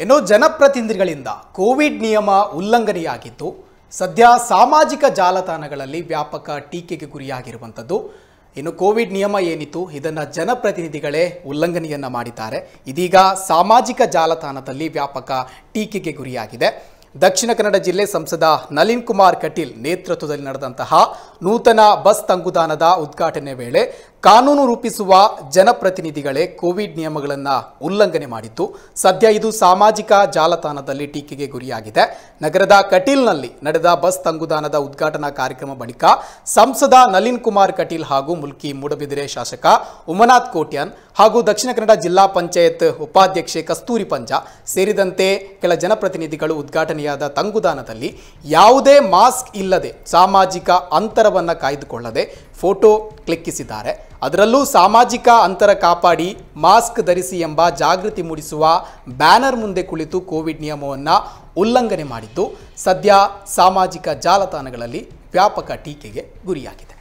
ಇನ್ನು ಜನಪ್ರತಿನಿಧಿಗಳಿಂದ ಕೋವಿಡ್ ನಿಯಮ ಉಲ್ಲಂಘನೆಯಾಗಿದ್ದು ಸದ್ಯ ಸಾಮಾಜಿಕ ಜಾಲತಾಣಗಳಲ್ಲಿ ವ್ಯಾಪಕ ಟೀಕೆಗೆ ಗುರಿಯಾಗಿರುವಂಥದ್ದು ಇನ್ನು ಕೋವಿಡ್ ನಿಯಮ ಏನಿತ್ತು ಇದನ್ನು ಜನಪ್ರತಿನಿಧಿಗಳೇ ಉಲ್ಲಂಘನೆಯನ್ನ ಮಾಡಿದ್ದಾರೆ ಇದೀಗ ಸಾಮಾಜಿಕ ಜಾಲತಾಣದಲ್ಲಿ ವ್ಯಾಪಕ ಟೀಕೆಗೆ ಗುರಿಯಾಗಿದೆ ದಕ್ಷಿಣ ಕನ್ನಡ ಜಿಲ್ಲೆ ಸಂಸದ ನಳಿನ್ ಕುಮಾರ್ ಕಟೀಲ್ ನೇತೃತ್ವದಲ್ಲಿ ನಡೆದಂತಹ ನೂತನ ಬಸ್ ತಂಗುದಾನದ ಉದ್ಘಾಟನೆ ವೇಳೆ ಕಾನೂನು ರೂಪಿಸುವ ಜನಪ್ರತಿನಿಧಿಗಳೇ ಕೋವಿಡ್ ನಿಯಮಗಳನ್ನು ಉಲ್ಲಂಘನೆ ಮಾಡಿದ್ದು ಸದ್ಯ ಇದು ಸಾಮಾಜಿಕ ಜಾಲತಾಣದಲ್ಲಿ ಟೀಕೆಗೆ ಗುರಿಯಾಗಿದೆ ನಗರದ ಕಟೀಲ್ನಲ್ಲಿ ನಡೆದ ಬಸ್ ತಂಗುದಾನದ ಉದ್ಘಾಟನಾ ಕಾರ್ಯಕ್ರಮ ಬಳಿಕ ಸಂಸದ ನಳಿನ್ ಕುಮಾರ್ ಕಟೀಲ್ ಹಾಗೂ ಮುಲ್ಕಿ ಮೂಡಬಿದಿರೆ ಶಾಸಕ ಉಮನಾಥ್ ಕೋಟ್ಯಾನ್ ಹಾಗೂ ದಕ್ಷಿಣ ಕನ್ನಡ ಜಿಲ್ಲಾ ಪಂಚಾಯತ್ ಉಪಾಧ್ಯಕ್ಷೆ ಕಸ್ತೂರಿ ಪಂಜ ಸೇರಿದಂತೆ ಕೆಲ ಜನಪ್ರತಿನಿಧಿಗಳು ಉದ್ಘಾಟನೆಯಾದ ತಂಗುದಾನದಲ್ಲಿ ಯಾವುದೇ ಮಾಸ್ಕ್ ಇಲ್ಲದೆ ಸಾಮಾಜಿಕ ಅಂತರವನ್ನು ಕಾಯ್ದುಕೊಳ್ಳದೆ ಫೋಟೋ ಕ್ಲಿಕ್ಕಿಸಿದ್ದಾರೆ ಅದರಲ್ಲೂ ಸಾಮಾಜಿಕ ಅಂತರ ಕಾಪಾಡಿ ಮಾಸ್ಕ್ ಧರಿಸಿ ಎಂಬ ಜಾಗೃತಿ ಮೂಡಿಸುವ ಬ್ಯಾನರ್ ಮುಂದೆ ಕುಳಿತು ಕೋವಿಡ್ ನಿಯಮವನ್ನು ಉಲ್ಲಂಘನೆ ಮಾಡಿದ್ದು ಸದ್ಯ ಸಾಮಾಜಿಕ ಜಾಲತಾಣಗಳಲ್ಲಿ ವ್ಯಾಪಕ ಟೀಕೆಗೆ ಗುರಿಯಾಗಿದೆ